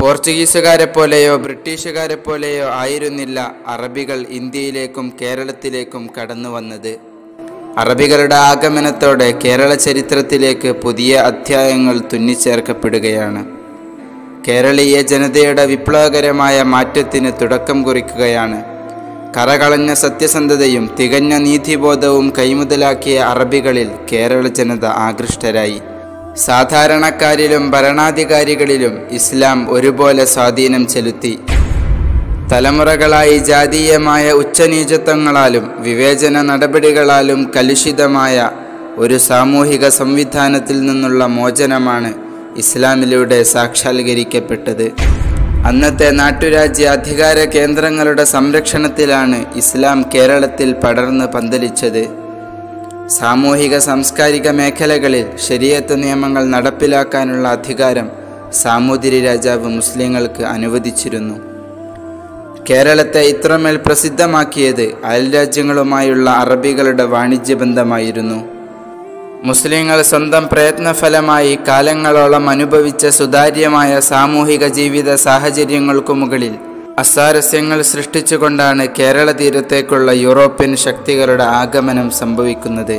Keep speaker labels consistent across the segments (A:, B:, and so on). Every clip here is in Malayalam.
A: പോർച്ചുഗീസുകാരെ പോലെയോ ബ്രിട്ടീഷുകാരെ പോലെയോ ആയിരുന്നില്ല അറബികൾ ഇന്ത്യയിലേക്കും കേരളത്തിലേക്കും കടന്നു വന്നത് അറബികളുടെ ആഗമനത്തോടെ കേരള ചരിത്രത്തിലേക്ക് പുതിയ അധ്യായങ്ങൾ തുന്നിച്ചേർക്കപ്പെടുകയാണ് കേരളീയ ജനതയുടെ വിപ്ലവകരമായ മാറ്റത്തിന് തുടക്കം കുറിക്കുകയാണ് കറകളഞ്ഞ സത്യസന്ധതയും തികഞ്ഞ നീതിബോധവും കൈമുതലാക്കിയ അറബികളിൽ കേരള ജനത ആകൃഷ്ടരായി സാധാരണക്കാരിലും ഭരണാധികാരികളിലും ഇസ്ലാം ഒരുപോലെ സ്വാധീനം ചെലുത്തി തലമുറകളായി ജാതീയമായ ഉച്ചനീചത്വങ്ങളാലും വിവേചന നടപടികളാലും കലുഷിതമായ ഒരു സാമൂഹിക സംവിധാനത്തിൽ നിന്നുള്ള മോചനമാണ് ഇസ്ലാമിലൂടെ സാക്ഷാത്കരിക്കപ്പെട്ടത് അന്നത്തെ നാട്ടുരാജ്യ അധികാര കേന്ദ്രങ്ങളുടെ സംരക്ഷണത്തിലാണ് ഇസ്ലാം കേരളത്തിൽ പടർന്ന് പന്തലിച്ചത് സാമൂഹിക സാംസ്കാരിക മേഖലകളിൽ ശരീഅത്ത് നിയമങ്ങൾ നടപ്പിലാക്കാനുള്ള അധികാരം സാമൂതിരി രാജാവ് മുസ്ലിങ്ങൾക്ക് അനുവദിച്ചിരുന്നു കേരളത്തെ ഇത്രമേൽ പ്രസിദ്ധമാക്കിയത് അയൽരാജ്യങ്ങളുമായുള്ള അറബികളുടെ വാണിജ്യ ബന്ധമായിരുന്നു മുസ്ലിങ്ങൾ സ്വന്തം പ്രയത്നഫലമായി കാലങ്ങളോളം അനുഭവിച്ച സുതാര്യമായ സാമൂഹിക ജീവിത സാഹചര്യങ്ങൾക്കു മുകളിൽ അസാരസ്യങ്ങൾ സൃഷ്ടിച്ചുകൊണ്ടാണ് കേരള തീരത്തേക്കുള്ള യൂറോപ്യൻ ശക്തികളുടെ ആഗമനം സംഭവിക്കുന്നത്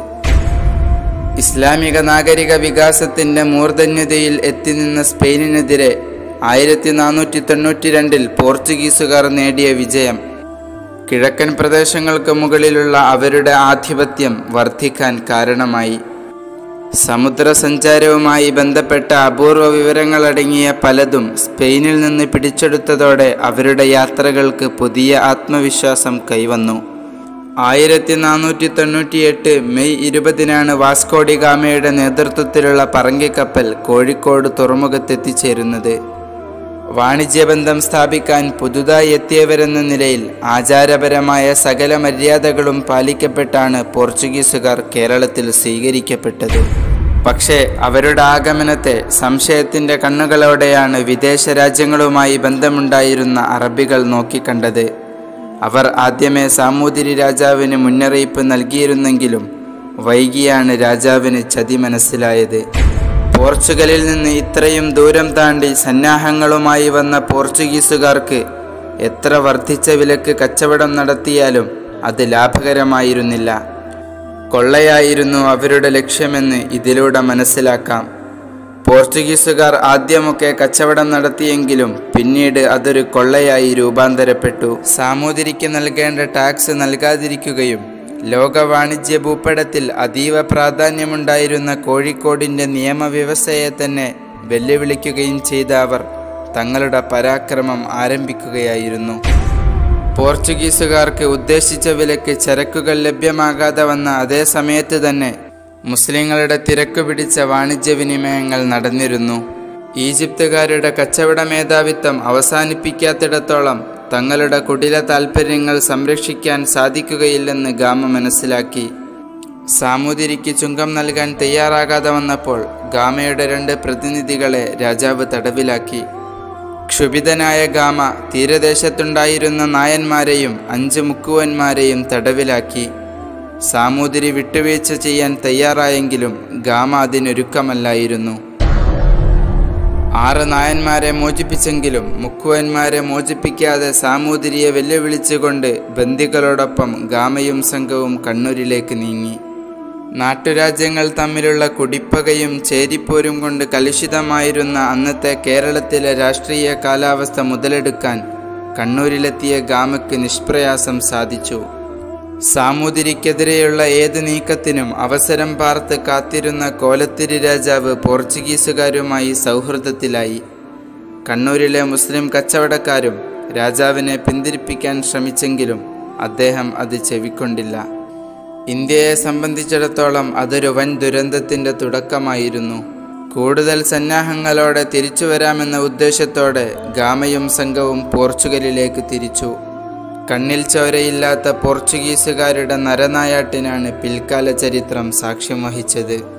A: ഇസ്ലാമിക നാഗരിക വികാസത്തിന്റെ മൂർധന്യതയിൽ എത്തിനിന്ന സ്പെയിനിനെതിരെ ആയിരത്തി നാനൂറ്റി തൊണ്ണൂറ്റി രണ്ടിൽ പോർച്ചുഗീസുകാർ നേടിയ വിജയം കിഴക്കൻ പ്രദേശങ്ങൾക്ക് മുകളിലുള്ള അവരുടെ ആധിപത്യം വർദ്ധിക്കാൻ കാരണമായി സമുദ്രസഞ്ചാരവുമായി ബന്ധപ്പെട്ട അപൂർവ വിവരങ്ങളടങ്ങിയ പലതും സ്പെയിനിൽ നിന്ന് പിടിച്ചെടുത്തതോടെ അവരുടെ യാത്രകൾക്ക് പുതിയ ആത്മവിശ്വാസം കൈവന്നു ആയിരത്തി നാനൂറ്റി തൊണ്ണൂറ്റിയെട്ട് മെയ് ഇരുപതിനാണ് വാസ്കോഡി ഗാമയുടെ നേതൃത്വത്തിലുള്ള പറങ്കിക്കപ്പൽ കോഴിക്കോട് തുറമുഖത്തെത്തിച്ചേരുന്നത് വാണിജ്യബന്ധം സ്ഥാപിക്കാൻ പുതുതായി എത്തിയവരെന്ന നിലയിൽ ആചാരപരമായ സകല മര്യാദകളും പാലിക്കപ്പെട്ടാണ് പോർച്ചുഗീസുകാർ കേരളത്തിൽ സ്വീകരിക്കപ്പെട്ടത് പക്ഷേ അവരുടെ ആഗമനത്തെ സംശയത്തിൻ്റെ കണ്ണുകളോടെയാണ് വിദേശ രാജ്യങ്ങളുമായി ബന്ധമുണ്ടായിരുന്ന അറബികൾ നോക്കിക്കണ്ടത് അവർ ആദ്യമേ സാമൂതിരി രാജാവിന് മുന്നറിയിപ്പ് നൽകിയിരുന്നെങ്കിലും വൈകിയാണ് രാജാവിന് ചതി മനസ്സിലായത് പോർച്ചുഗലിൽ നിന്ന് ഇത്രയും ദൂരം താണ്ടി സന്നാഹങ്ങളുമായി വന്ന പോർച്ചുഗീസുകാർക്ക് എത്ര വർദ്ധിച്ച വിലക്ക് കച്ചവടം നടത്തിയാലും അത് ലാഭകരമായിരുന്നില്ല കൊള്ളയായിരുന്നു അവരുടെ ലക്ഷ്യമെന്ന് ഇതിലൂടെ മനസ്സിലാക്കാം പോർച്ചുഗീസുകാർ ആദ്യമൊക്കെ കച്ചവടം നടത്തിയെങ്കിലും പിന്നീട് അതൊരു കൊള്ളയായി രൂപാന്തരപ്പെട്ടു സാമൂതിരിക്ക് നൽകേണ്ട ടാക്സ് നൽകാതിരിക്കുകയും ലോക വാണിജ്യ ഭൂപടത്തിൽ അതീവ പ്രാധാന്യമുണ്ടായിരുന്ന കോഴിക്കോടിൻ്റെ നിയമവ്യവസ്ഥയെ തന്നെ വെല്ലുവിളിക്കുകയും ചെയ്ത അവർ തങ്ങളുടെ പരാക്രമം ആരംഭിക്കുകയായിരുന്നു പോർച്ചുഗീസുകാർക്ക് ഉദ്ദേശിച്ച വിലക്ക് ചരക്കുകൾ ലഭ്യമാകാതെ വന്ന അതേ സമയത്ത് തന്നെ മുസ്ലിങ്ങളുടെ തിരക്കു പിടിച്ച വാണിജ്യവിനിമയങ്ങൾ നടന്നിരുന്നു ഈജിപ്തുകാരുടെ കച്ചവട മേധാവിത്വം അവസാനിപ്പിക്കാത്തിടത്തോളം തങ്ങളുടെ കുടില താൽപ്പര്യങ്ങൾ സംരക്ഷിക്കാൻ സാധിക്കുകയില്ലെന്ന് ഗാമ മനസ്സിലാക്കി സാമൂതിരിക്ക് ചുങ്കം നൽകാൻ തയ്യാറാകാതെ വന്നപ്പോൾ ഗാമയുടെ രണ്ട് പ്രതിനിധികളെ രാജാവ് തടവിലാക്കി ക്ഷുഭിതനായ ഗാമ തീരദേശത്തുണ്ടായിരുന്ന നായന്മാരെയും അഞ്ച് മുക്കുവന്മാരെയും തടവിലാക്കി സാമൂതിരി വിട്ടുവീഴ്ച ചെയ്യാൻ തയ്യാറായെങ്കിലും ഗാമ അതിനൊരുക്കമല്ലായിരുന്നു ആറ് നായന്മാരെ മോചിപ്പിച്ചെങ്കിലും മുക്കുവന്മാരെ മോചിപ്പിക്കാതെ സാമൂതിരിയെ വെല്ലുവിളിച്ചുകൊണ്ട് ബന്ദികളോടൊപ്പം ഗാമയും സംഘവും കണ്ണൂരിലേക്ക് നീങ്ങി നാട്ടുരാജ്യങ്ങൾ തമ്മിലുള്ള കുടിപ്പകയും ചേരിപ്പോരും കൊണ്ട് കലുഷിതമായിരുന്ന അന്നത്തെ കേരളത്തിലെ രാഷ്ട്രീയ കാലാവസ്ഥ മുതലെടുക്കാൻ കണ്ണൂരിലെത്തിയ ഗാമയ്ക്ക് നിഷ്പ്രയാസം സാധിച്ചു സാമൂതിരിക്കെതിരെയുള്ള ഏത് നീക്കത്തിനും അവസരം പാർത്ത് കാത്തിരുന്ന കോലത്തിരി രാജാവ് പോർച്ചുഗീസുകാരുമായി സൗഹൃദത്തിലായി കണ്ണൂരിലെ മുസ്ലിം കച്ചവടക്കാരും രാജാവിനെ പിന്തിരിപ്പിക്കാൻ ശ്രമിച്ചെങ്കിലും അദ്ദേഹം അത് ചെവിക്കൊണ്ടില്ല ഇന്ത്യയെ സംബന്ധിച്ചിടത്തോളം അതൊരു വൻ ദുരന്തത്തിൻ്റെ തുടക്കമായിരുന്നു കൂടുതൽ സന്നാഹങ്ങളോടെ തിരിച്ചു വരാമെന്ന ഉദ്ദേശത്തോടെ ഗാമയും സംഘവും പോർച്ചുഗലിലേക്ക് തിരിച്ചു കണ്ണിൽ ചോരയില്ലാത്ത പോർച്ചുഗീസുകാരുടെ നരനായാട്ടിനാണ് പിൽക്കാല ചരിത്രം സാക്ഷ്യം വഹിച്ചത്